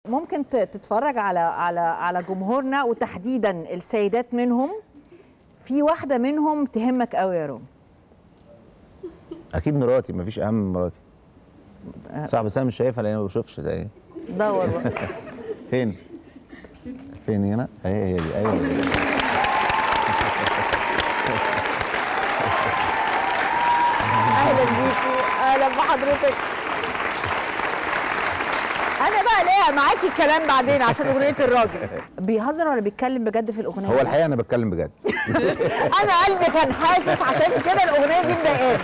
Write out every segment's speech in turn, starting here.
ممكن ت- تتفرج على على على جمهورنا وتحديدا السيدات منهم في واحده منهم تهمك قوي يا روم اكيد مراتي مفيش اهم من مراتي صح بس انا مش شايفها لان انا ما بشوفش ده ايه دور بقى. فين فين هنا اهي هي دي ايوه دي. اهلا بيكي اهلا بحضرتك انا بقى ليا معاكي الكلام بعدين عشان اغنيه الراجل بيهزر ولا بيتكلم بجد في الاغنيه هو الحقيقه انا بتكلم بجد انا قلبي كان حاسس عشان كده الاغنيه دي مضايقاني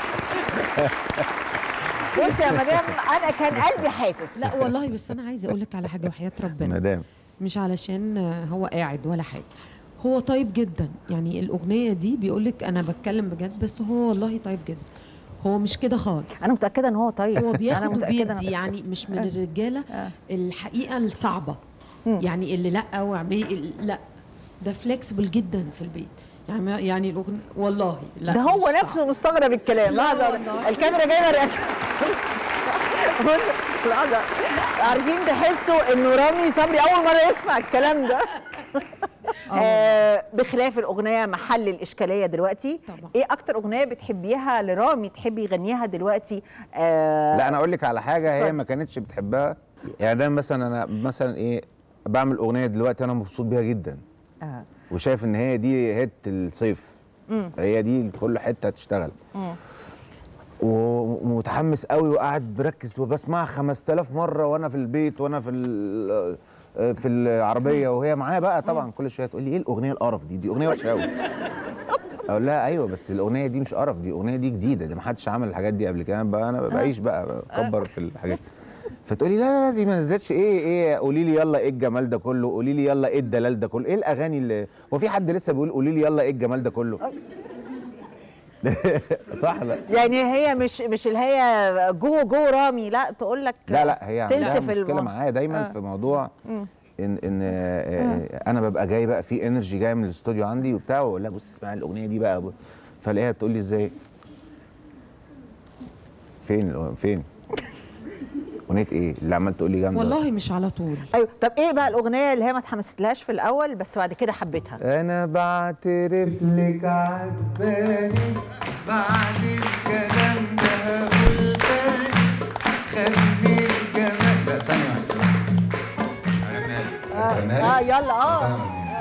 بصي يا مدام انا كان قلبي حاسس لا والله بس انا عايزه اقول لك على حاجه وحياه ربنا مدام مش علشان هو قاعد ولا حاجه هو طيب جدا يعني الاغنيه دي بيقول لك انا بتكلم بجد بس هو والله طيب جدا هو مش كده خالص انا متاكده ان هو طيب هو أنا بياخد متأكدة وبيدي إن- يعني مش من الرجاله الحقيقه الصعبه يعني اللي لا واعملي لا ده فليكسبل جدا في البيت يعني يعني الأغنية والله لا ده هو مش صعب. نفسه مستغرب الكلام لا لحظه والله. الكاميرا جايه رياكشن بص لحظه عارفين تحسوا انه رامي صبري اول مره يسمع الكلام ده آه بخلاف الاغنيه محل الاشكاليه دلوقتي طبعا. ايه اكتر اغنيه بتحبيها لرامي تحبي يغنيها دلوقتي آه لا انا اقول لك على حاجه هي اتفضل. ما كانتش بتحبها يعني ده مثلا انا مثلا ايه بعمل اغنيه دلوقتي انا مبسوط بيها جدا آه. وشايف ان هي دي هيت الصيف هي دي كل حته هتشتغل ومتحمس قوي وقاعد بركز وبسمعها 5000 مره وانا في البيت وانا في ال- في العربيه وهي معايا بقى طبعا كل شويه تقول لي ايه الاغنيه القرف دي دي اغنيه وحشه قوي اقول لها ايوه بس الاغنيه دي مش قرف دي الاغنيه دي جديده دي ما حدش عمل الحاجات دي قبل كده بقى انا بعيش بقى بكبر في الحاجات فتقولي لا لا لا دي ما نزلتش ايه ايه قولي لي يلا ايه الجمال ده كله قولي لي يلا ايه الدلال ده كله ايه الاغاني اللي هو في حد لسه بيقول قولي لي يلا ايه الجمال ده كله صح لا يعني هي مش مش اللي هي جو جو رامي لا تقول لك لا لا هي عندها تنسف مشكله الموضوع. معايا دايما آه. في موضوع ان ان آه، انا ببقى جاي بقى في انرجي جايه من الاستوديو عندي وبتاع واقول لها بص اسمعي الاغنيه دي بقى فالاقيها تقول لي ازاي فين الأغ- فين اغنيه ايه اللي عمال تقول لي جامده والله مش على طول ايوه طب ايه بقى الاغنيه اللي هي ما اتحمستلهاش في الاول بس بعد كده حبيتها انا بعترف لك عجباني بعد الكلام ده هقول تاني خلي الجمال لا ثانية واحدة اه يلا اه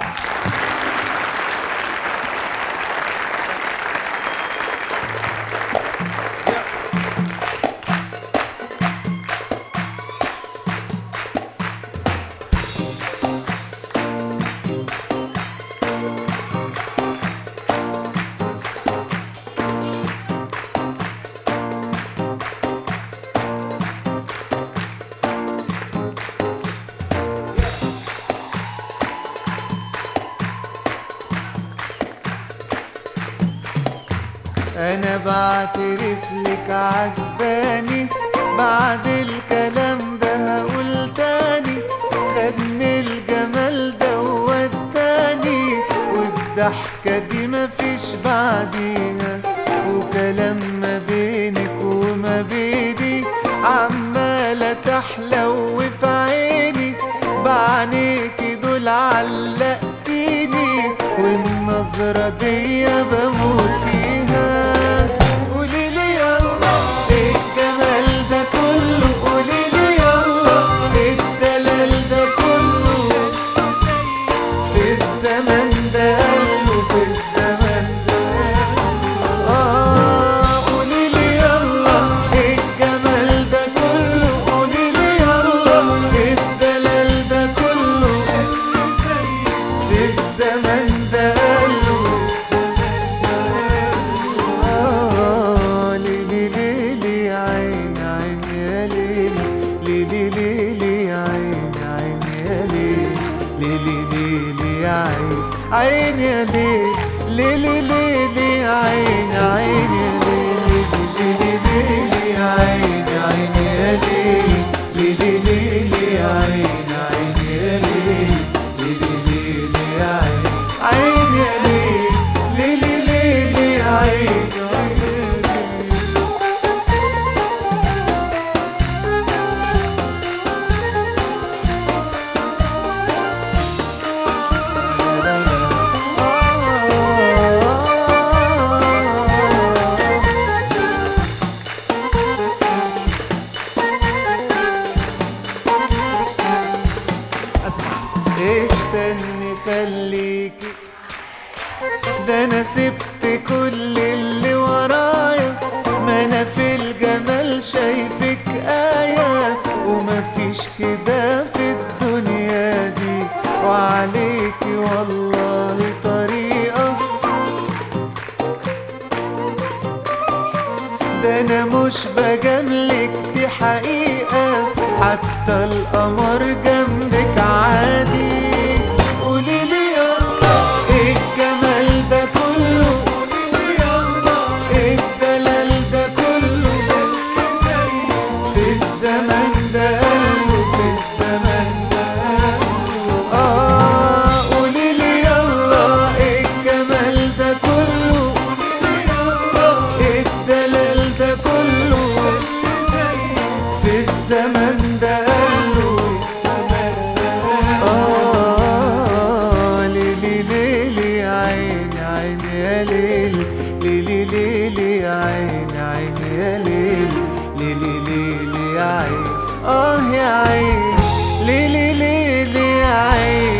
انا بعترف لك عجباني بعد الكلام ده هقول تاني خدني الجمال ده وداني والضحكة دي مفيش بعديها وكلام ما بينك وما بيني عمالة تحلو في عيني بعينيكي دول علقتيني والنظرة دي بموت فيها قولي لي يلا ايه الجمال ده كله قولي لي يلا ايه الدلال ده كله في الزمن ده قالوا في الزمن ده آه قولي لي يلا ايه الجمال ده كله قولي لي يلا ايه الدلال ده كله في الزمن ده قالوا آه ليلي ليلي عين عين يا ليلي ليلي ليلي عين عين يا ليلي ليلي ليلي عين عين يا ليلي ليلي ليلي عين عين يا ليلي ليلي ليلي عين عين يا ليلي ليلي ليلي عين عين يا ليلي ليلي ليلي عين عين يا ليلي ليلي ليلي عين عين استني خليكي ده انا سبت كل اللي ورايا ما انا في الجمال شايفك آية ومفيش كده في الدنيا دي وعليكي والله طريقة ده انا مش بجاملك دي حقيقة حتى القمر جنبك عادي قولي لي يلا ايه الجمال ده كله قولي لي يلا ايه الدلال ده كله في الزمن ده قالوا في الزمن ده قالوا اه قولي لي يلا ايه الجمال ده كله قولي لي يلا ايه الدلال ده كله في الزمن ده قالوا آه ليلي ليلي يا عيني عيني يا ليلي ليلي ليلي يا عيني عيني يا ليلي ليلي ليلي يا عيني آه يا عيني ليلي ليلي يا عيني